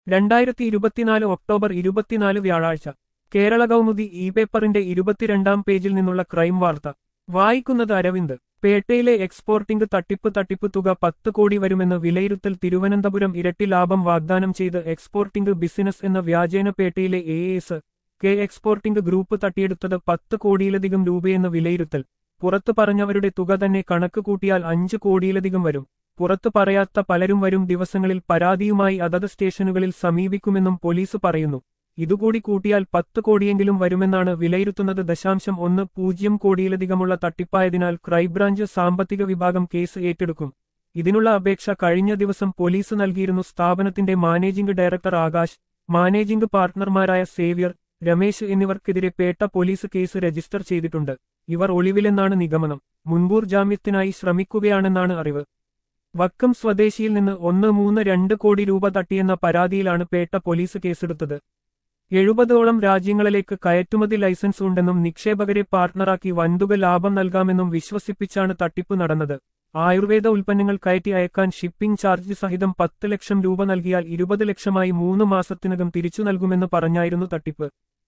രണ്ടായിരത്തി ഇരുപത്തിനാല് ഒക്ടോബർ ഇരുപത്തിനാല് വ്യാഴാഴ്ച കേരള കൗമുദി ഇ പേപ്പറിന്റെ ഇരുപത്തിരണ്ടാം പേജിൽ നിന്നുള്ള ക്രൈം വാർത്ത വായിക്കുന്നത് അരവിന്ദ് പേട്ടയിലെ എക്സ്പോർട്ടിംഗ് തട്ടിപ്പ് തട്ടിപ്പ് തുക പത്ത് കോടി വരുമെന്ന് വിലയിരുത്തൽ തിരുവനന്തപുരം ഇരട്ടി ലാഭം വാഗ്ദാനം ചെയ്ത് എക്സ്പോർട്ടിംഗ് ബിസിനസ് എന്ന വ്യാജേന പേട്ടയിലെ A S K exporting group തട്ടിയെടുത്തത് പത്ത് കോടിയിലധികം രൂപയെന്ന് വിലയിരുത്തൽ പുറത്തു പറഞ്ഞവരുടെ തുക തന്നെ കണക്ക് കൂട്ടിയാൽ അഞ്ച് കോടിയിലധികം വരും പുറത്തു പറയാത്ത പലരും വരും ദിവസങ്ങളിൽ പരാതിയുമായി അതത് സ്റ്റേഷനുകളിൽ സമീപിക്കുമെന്നും പോലീസ് പറയുന്നു ഇതുകൂടി കൂട്ടിയാൽ പത്ത് കോടിയെങ്കിലും വരുമെന്നാണ് വിലയിരുത്തുന്നത് ദശാംശം ഒന്ന് പൂജ്യം കോടിയിലധികമുള്ള തട്ടിപ്പായതിനാൽ ക്രൈംബ്രാഞ്ച് സാമ്പത്തിക വിഭാഗം കേസ് ഏറ്റെടുക്കും ഇതിനുള്ള അപേക്ഷ കഴിഞ്ഞ ദിവസം പോലീസ് നൽകിയിരുന്നു സ്ഥാപനത്തിന്റെ മാനേജിംഗ് ഡയറക്ടർ ആകാശ് മാനേജിംഗ് പാർട്ട്ണർമാരായ സേവ്യർ രമേശ് എന്നിവർക്കെതിരെ പേട്ട പോലീസ് കേസ് രജിസ്റ്റർ ചെയ്തിട്ടുണ്ട് ഇവർ ഒളിവിലെന്നാണ് നിഗമനം മുൻകൂർ ജാമ്യത്തിനായി ശ്രമിക്കുകയാണെന്നാണ് അറിവ് വക്കം സ്വദേശിയിൽ നിന്ന് ഒന്ന് മൂന്ന് രണ്ട് കോടി രൂപ തട്ടിയെന്ന പരാതിയിലാണ് പേട്ട പോലീസ് കേസെടുത്തത് എഴുപതോളം രാജ്യങ്ങളിലേക്ക് കയറ്റുമതി ലൈസൻസ് ഉണ്ടെന്നും നിക്ഷേപകരെ പാർട്ണറാക്കി വൻതുക ലാഭം നൽകാമെന്നും വിശ്വസിപ്പിച്ചാണ് തട്ടിപ്പ് നടന്നത് ആയുർവേദ ഉൽപ്പന്നങ്ങൾ കയറ്റി അയക്കാൻ ഷിപ്പിംഗ് ചാർജ് സഹിതം പത്ത് ലക്ഷം രൂപ നൽകിയാൽ ഇരുപത് ലക്ഷമായി മൂന്ന് മാസത്തിനകം തിരിച്ചു നൽകുമെന്ന് പറഞ്ഞായിരുന്നു തട്ടിപ്പ്